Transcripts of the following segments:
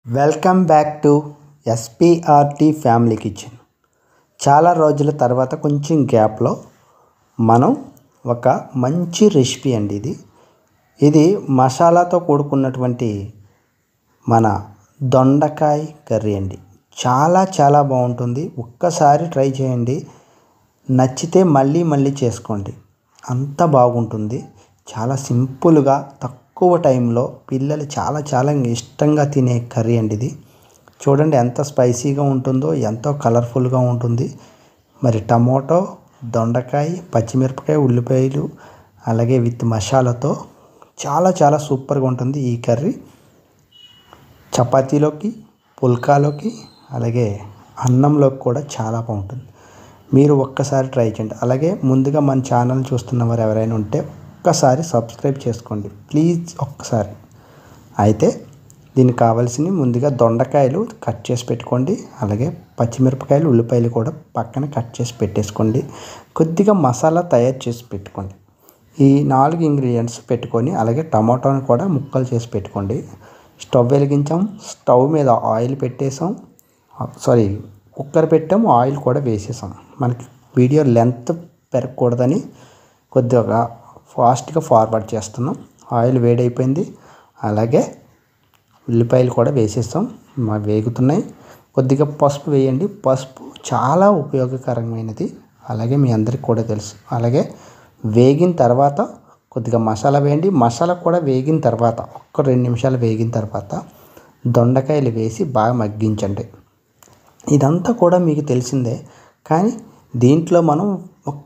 welcome back to S P R T family kitchen చాలా రోజుల తర్వాత కొంచెం గ్యాప్లో మనం ఒక మంచి రెసిపీ అండి ఇది ఇది మసాలాతో కూడుకున్నటువంటి మన దొండకాయ కర్రీ అండి చాలా చాలా బాగుంటుంది ఒక్కసారి ట్రై చేయండి నచ్చితే మళ్ళీ మళ్ళీ చేసుకోండి అంత బాగుంటుంది చాలా సింపుల్గా తక్కువ టైంలో పిల్లలు చాలా చాలా ఇష్టంగా తినే కర్రీ అండి ఇది చూడండి ఎంత స్పైసీగా ఉంటుందో ఎంతో కలర్ఫుల్గా ఉంటుంది మరి టమోటో దొండకాయ పచ్చిమిరపకాయ ఉల్లిపాయలు అలాగే విత్ మసాలాతో చాలా చాలా సూపర్గా ఉంటుంది ఈ కర్రీ చపాతీలోకి పుల్కాలోకి అలాగే అన్నంలోకి కూడా చాలా బాగుంటుంది మీరు ఒక్కసారి ట్రై చేయండి అలాగే ముందుగా మన ఛానల్ చూస్తున్న వారు ఎవరైనా ఉంటే ఒక్కసారి సబ్స్క్రైబ్ చేసుకోండి ప్లీజ్ ఒక్కసారి అయితే దీనికి కావాల్సిన ముందుగా దొండకాయలు కట్ చేసి పెట్టుకోండి అలాగే పచ్చిమిరపకాయలు ఉల్లిపాయలు కూడా పక్కన కట్ చేసి పెట్టేసుకోండి కొద్దిగా మసాలా తయారు చేసి పెట్టుకోండి ఈ నాలుగు ఇంగ్రీడియంట్స్ పెట్టుకొని అలాగే టమాటోని కూడా ముక్కలు చేసి పెట్టుకోండి స్టవ్ వెలిగించాం స్టవ్ మీద ఆయిల్ పెట్టేసాం సారీ కుక్కర్ పెట్టాం ఆయిల్ కూడా వేసేసాం మనకి వీడియో లెంత్ పెరగకూడదని కొద్దిగా ఫాస్ట్గా ఫార్వర్డ్ చేస్తున్నాం ఆయిల్ వేడైపోయింది అలాగే ఉల్లిపాయలు కూడా వేసేస్తాం మా వేగుతున్నాయి కొద్దిగా పసుపు వేయండి పసుపు చాలా ఉపయోగకరమైనది అలాగే మీ అందరికి కూడా తెలుసు అలాగే వేగిన తర్వాత కొద్దిగా మసాలా వేయండి మసాలా కూడా వేగిన తర్వాత ఒక్క రెండు నిమిషాలు వేగిన తర్వాత దొండకాయలు వేసి బాగా మగ్గించండి ఇదంతా కూడా మీకు తెలిసిందే కానీ దీంట్లో మనం ఒక్క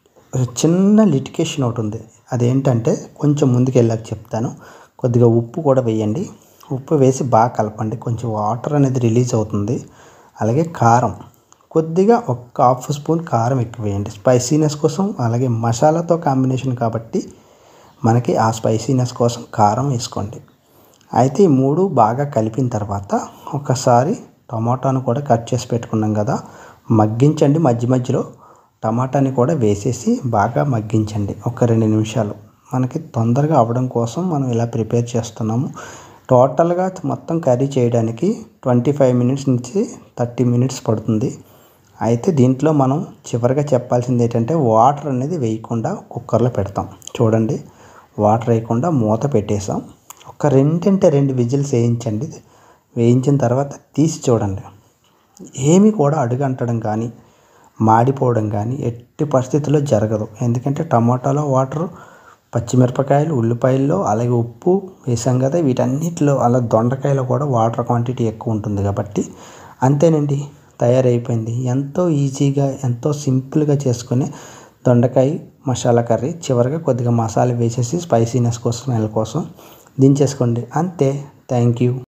చిన్న లిటికేషన్ ఒకటి ఉంది అదేంటంటే కొంచెం ముందుకు వెళ్ళాక చెప్తాను కొద్దిగా ఉప్పు కూడా వేయండి ఉప్పు వేసి బాగా కలపండి కొంచెం వాటర్ అనేది రిలీజ్ అవుతుంది అలాగే కారం కొద్దిగా ఒక హాఫ్ స్పూన్ కారం ఎక్కువ వేయండి స్పైసీనెస్ కోసం అలాగే మసాలాతో కాంబినేషన్ కాబట్టి మనకి ఆ స్పైసీనెస్ కోసం కారం వేసుకోండి అయితే ఈ మూడు బాగా కలిపిన తర్వాత ఒకసారి టమాటాను కూడా కట్ చేసి పెట్టుకున్నాం కదా మగ్గించండి మధ్య మధ్యలో టమాటాని కూడా వేసేసి బాగా మగ్గించండి ఒక రెండు నిమిషాలు మనకి తొందరగా అవ్వడం కోసం మనం ఇలా ప్రిపేర్ చేస్తున్నాము టోటల్గా మొత్తం కర్రీ చేయడానికి ట్వంటీ ఫైవ్ మినిట్స్ నుంచి థర్టీ మినిట్స్ పడుతుంది అయితే దీంట్లో మనం చివరిగా చెప్పాల్సింది ఏంటంటే వాటర్ అనేది వేయకుండా కుక్కర్లో పెడతాం చూడండి వాటర్ వేయకుండా మూత పెట్టేసాం ఒక రెండంటే రెండు విజిల్స్ వేయించండి వేయించిన తర్వాత తీసి చూడండి ఏమి కూడా అడుగంటడం కానీ మాడిపోవడం కానీ ఎట్టి పరిస్థితుల్లో జరగదు ఎందుకంటే టమాటాలో వాటర్ పచ్చిమిరపకాయలు ఉల్లిపాయల్లో అలాగే ఉప్పు వేసాం కదా వీటన్నిటిలో అలా దొండకాయలో కూడా వాటర్ క్వాంటిటీ ఎక్కువ ఉంటుంది కాబట్టి అంతేనండి తయారైపోయింది ఎంతో ఈజీగా ఎంతో సింపుల్గా చేసుకునే దొండకాయ మసాలా కర్రీ చివరిగా కొద్దిగా మసాలా వేసేసి స్పైసీనెస్ కోసం స్మెల్ కోసం దించేసుకోండి అంతే థ్యాంక్ యూ